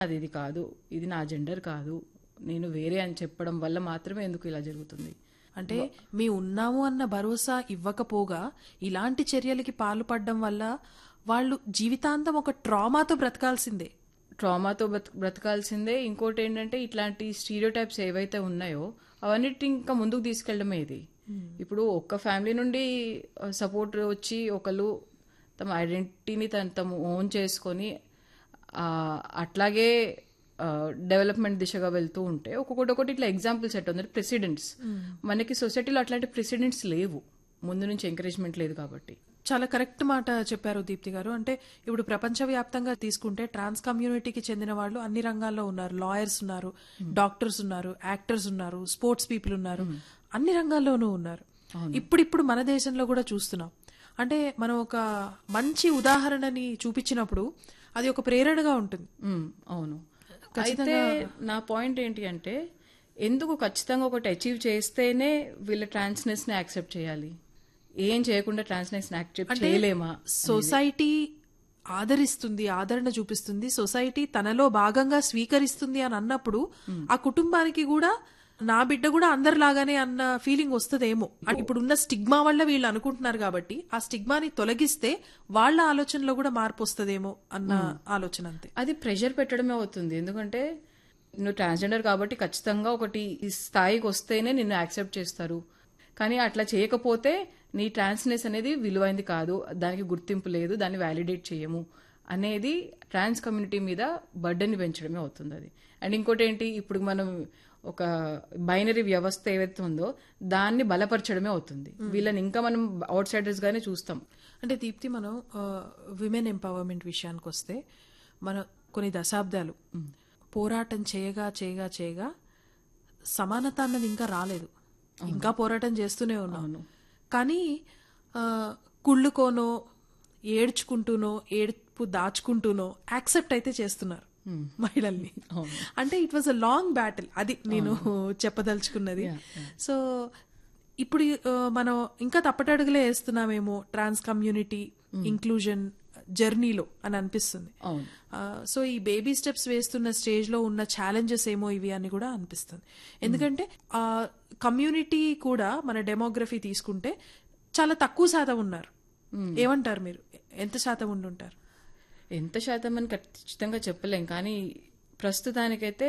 అది ఇది కాదు ఇది నా జెండర్ కాదు నేను వేరే అని చెప్పడం వల్ల మాత్రమే ఎందుకు ఇలా జరుగుతుంది అంటే మీ ఉన్నాము అన్న భరోసా ఇవ్వకపోగా ఇలాంటి చర్యలకి పాల్పడడం వల్ల వాళ్ళు జీవితాంతం ఒక ట్రామాతో బ్రతకాల్సిందే ట్రామాతో బ్రత బ్రతకాల్సిందే ఇంకోటి ఏంటంటే ఇట్లాంటి స్టీరియో టైప్స్ ఏవైతే ఉన్నాయో అవన్నిటి ఇంకా ముందుకు తీసుకెళ్ళడమే ఇది ఇప్పుడు ఒక్క ఫ్యామిలీ నుండి సపోర్ట్ వచ్చి ఒకళ్ళు తమ ఐడెంటిటీని తను తమ ఓన్ చేసుకొని ఆ, అట్లాగే డెవలప్మెంట్ దిశగా వెళ్తూ ఉంటే ఒక్కొక్కటి ఒకటి ఇట్లా ఎగ్జాంపుల్స్ ఎట్ ఉంది ప్రెసిడెంట్స్ మనకి సొసైటీలో అట్లాంటి ప్రెసిడెంట్స్ లేవు ముందు నుంచి ఎంకరేజ్మెంట్ లేదు కాబట్టి చాలా కరెక్ట్ మాట చెప్పారు దీప్తి గారు అంటే ఇప్పుడు ప్రపంచవ్యాప్తంగా తీసుకుంటే ట్రాన్స్ కమ్యూనిటీకి చెందిన వాళ్ళు అన్ని రంగాల్లో ఉన్నారు లాయర్స్ ఉన్నారు డాక్టర్స్ ఉన్నారు యాక్టర్స్ ఉన్నారు స్పోర్ట్స్ పీపుల్ ఉన్నారు అన్ని రంగాల్లోనూ ఉన్నారు ఇప్పుడిప్పుడు మన దేశంలో కూడా చూస్తున్నాం అంటే మనం ఒక మంచి ఉదాహరణని చూపించినప్పుడు అది ఒక ప్రేరణగా ఉంటుంది మ్మ్, అవును అయితే నా పాయింట్ ఏంటి అంటే ఎందుకు ఖచ్చితంగా ఒకటి అచీవ్ చేస్తేనే వీళ్ళ ట్రాన్స్నెస్ ని యాక్సెప్ట్ చేయాలి ఏం చేయకుండా ట్రాన్స్నెస్ ని యాక్సెప్ట్ చేయలేమా సొసైటీ ఆదరిస్తుంది ఆదరణ చూపిస్తుంది సొసైటీ తనలో భాగంగా స్వీకరిస్తుంది అని అన్నప్పుడు ఆ కుటుంబానికి కూడా నా బిడ్డ కూడా అందరిలాగానే అన్న ఫీలింగ్ వస్తుందేమో అంటే ఇప్పుడున్న స్టిగ్మా వల్ల వీళ్ళు అనుకుంటున్నారు కాబట్టి ఆ స్టిగ్మాని తొలగిస్తే వాళ్ళ ఆలోచనలో కూడా మార్పు వస్తుందేమో అన్న ఆలోచన అంతే అది ప్రెషర్ పెట్టడమే అవుతుంది ఎందుకంటే నువ్వు ట్రాన్స్జెండర్ కాబట్టి ఖచ్చితంగా ఒకటి ఈ స్థాయికి వస్తేనే నిన్ను యాక్సెప్ట్ చేస్తారు కానీ అట్లా చేయకపోతే నీ ట్రాన్స్నెస్ అనేది విలువైంది కాదు దానికి గుర్తింపు లేదు దాన్ని వ్యాలిడేట్ చేయము అనేది ట్రాన్స్ కమ్యూనిటీ మీద బర్డెన్ పెంచడమే అవుతుంది అది అండ్ ఇంకోటి ఏంటి ఇప్పుడు మనం ఒక బైనరీ వ్యవస్థ ఏవైతే ఉందో దాన్ని బలపరచడమే అవుతుంది వీళ్ళని ఇంకా మనం అవుట్ సైడర్స్ గానే చూస్తాం అంటే దీప్తి మనం విమెన్ ఎంపవర్మెంట్ విషయానికి వస్తే మన కొన్ని దశాబ్దాలు పోరాటం చేయగా చేయగా చేయగా సమానత అన్నది ఇంకా రాలేదు ఇంకా పోరాటం చేస్తూనే ఉన్నాం కానీ ఆ, కుళ్ళుకోనో ఏడ్చుకుంటూనో ఏడుపు దాచుకుంటూనో యాక్సెప్ట్ అయితే చేస్తున్నారు మహిళల్ని అంటే it was a long battle అది నేను చెప్పదలుచుకున్నది సో ఇప్పుడు ఆ, మనం ఇంకా తప్పటడుగులే వేస్తున్నామేమో ట్రాన్స్ కమ్యూనిటీ ఇంక్లూజన్ జర్నీలో అని అనిపిస్తుంది అవును ఆ, సో ఈ బేబీ స్టెప్స్ వేస్తున్న స్టేజ్ లో ఉన్న ఛాలెంజెస్ ఏమో ఇవి అని కూడా అనిపిస్తుంది ఎందుకంటే ఆ కమ్యూనిటీ కూడా మన డెమోగ్రఫీ తీసుకుంటే చాలా తక్కువ శాతం ఉన్నారు ఏమంటారు మీరు ఎంత శాతం ఉండుంటారు ఎంత శాతం అని ఖచ్చితంగా చెప్పలేం కానీ ప్రస్తుతానికైతే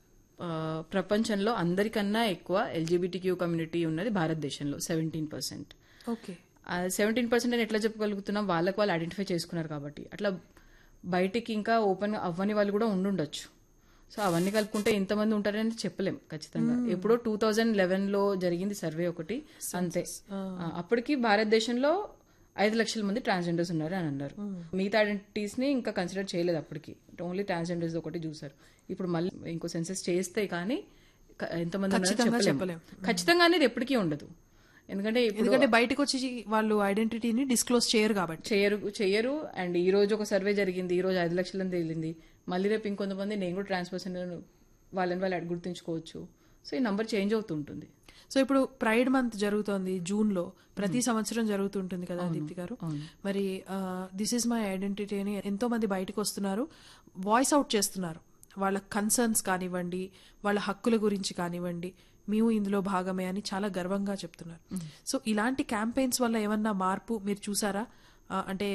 ఆ, ప్రపంచంలో అందరికన్నా ఎక్కువ ఎల్జీబీటీ క్యూ కమ్యూనిటీ ఉన్నది భారతదేశంలో seventeen percent okay seventeen percent అని ఎట్లా చెప్పగలుగుతున్నాం వాళ్ళకి వాళ్ళు ఐడెంటిఫై చేసుకున్నారు కాబట్టి అట్లా బయటికి ఇంకా ఓపెన్ అవ్వని వాళ్ళు కూడా ఉండుండొచ్చు సో అవన్నీ కలుపుకుంటే ఎంతమంది ఉంటారని చెప్పలేం ఖచ్చితంగా ఎప్పుడో టూ థౌజండ్ లెవెన్ లో జరిగింది సర్వే ఒకటి అంతే ఆ, అప్పటికి భారతదేశంలో ఐదు లక్షల మంది ట్రాన్స్జెండర్స్ ఉన్నారు అని అన్నారు మిగతా ఐడెంటిటీస్ ని ఇంకా కన్సిడర్ చేయలేదు అప్పటికి ఓన్లీ ట్రాన్స్జెండర్స్ ఒకటి చూసారు ఇప్పుడు మళ్ళీ ఇంకో సెన్సెస్ చేస్తే కానీ క- ఎంతమంది ఉన్నారో ఖచ్చితంగా చెప్పలేం చెప్పలేం. ఖచ్చితంగా అనేది ఎప్పటికీ ఉండదు ఎందుకంటే ఇప్పుడు ఎందుకంటే బయటకు వచ్చి వాళ్ళు ఐడెంటిటీని డిస్క్లోజ్ చేయరు కాబట్టి చేయరు చేయరు అండ్ ఈ రోజు ఒక సర్వే జరిగింది ఈ రోజు ఐదు లక్షలని తేలింది మళ్ళీ రేపు ఇంకొంతమంది నేను కూడా ట్రాన్స్ పర్సన్ వాళ్ళని వాళ్ళు అడి- గుర్తుంచుకోవచ్చు సో ఈ నంబర్ చేంజ్ అవుతుంటుంది సో ఇప్పుడు ప్రైడ్ మంత్ జరుగుతోంది జూన్ లో ప్రతి సంవత్సరం జరుగుతుంటుంది కదా దీప్తి గారు మరి దిస్ ఇస్ మై ఐడెంటిటీ అని ఎంతో మంది బయటకు వస్తున్నారు వాయిస్ అవుట్ చేస్తున్నారు వాళ్ళ కన్సర్న్స్ కానివ్వండి వాళ్ళ హక్కుల గురించి కానివ్వండి మేము ఇందులో భాగమే అని చాలా గర్వంగా చెప్తున్నారు సో ఇలాంటి క్యాంపెయిన్స్ వల్ల ఏమన్నా మార్పు మీరు చూసారా ఆ, అంటే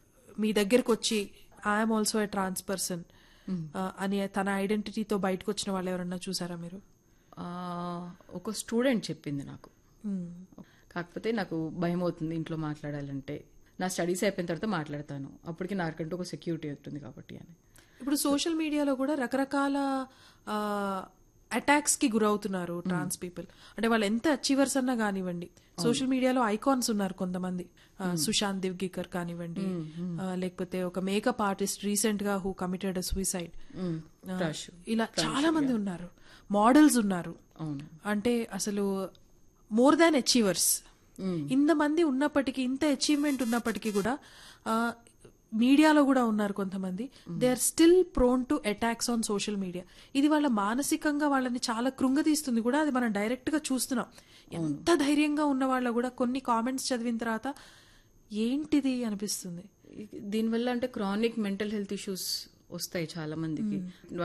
మీ దగ్గరకు వచ్చి I'm also a trans person అని తన ఐడెంటిటీతో బయటకు వచ్చిన వాళ్ళు ఎవరన్నా చూసారా మీరు ఆ, ఒక స్టూడెంట్ చెప్పింది నాకు కాకపోతే నాకు భయం అవుతుంది ఇంట్లో మాట్లాడాలంటే నా స్టడీస్ అయిపోయిన తర్వాత మాట్లాడతాను అప్పటికి నాకంటూ ఒక సెక్యూరిటీ ఉంటుంది కాబట్టి అని ఇప్పుడు సోషల్ మీడియాలో కూడా రకరకాల అటాక్స్ కి గురవుతున్నారు ట్రాన్స్ పీపుల్ అంటే వాళ్ళు ఎంత అచీవర్స్ అన్నా కానివ్వండి సోషల్ మీడియాలో ఐకాన్స్ ఉన్నారు కొంతమంది ఆ, సుశాంత్ దివ్గికర్ కానివ్వండి ఆ, లేకపోతే ఒక మేకప్ ఆర్టిస్ట్ రీసెంట్ గా హూ కమిటెడ్ సూసైడ్ క్రష్ ఇలా చాలా మంది ఉన్నారు మోడల్స్ ఉన్నారు అవును అంటే అసలు మోర్ దాన్ అచీవర్స్ ఇంతమంది ఉన్నప్పటికీ ఇంత అచీవ్మెంట్ ఉన్నప్పటికీ కూడా ఆ, మీడియాలో కూడా ఉన్నారు కొంతమంది they are still prone to attacks on social media ఇది వాళ్ళ మానసికంగా వాళ్ళని చాలా కృంగతీస్తుంది కూడా అది మనం డైరెక్ట్ గా చూస్తున్నాం ఎంత ధైర్యంగా ఉన్న వాళ్ళ కూడా కొన్ని కామెంట్స్ చదివిన తర్వాత ఏంటిది అనిపిస్తుంది దీనివల్ల అంటే క్రానిక్ మెంటల్ హెల్త్ ఇష్యూస్ వస్తాయి చాలా మందికి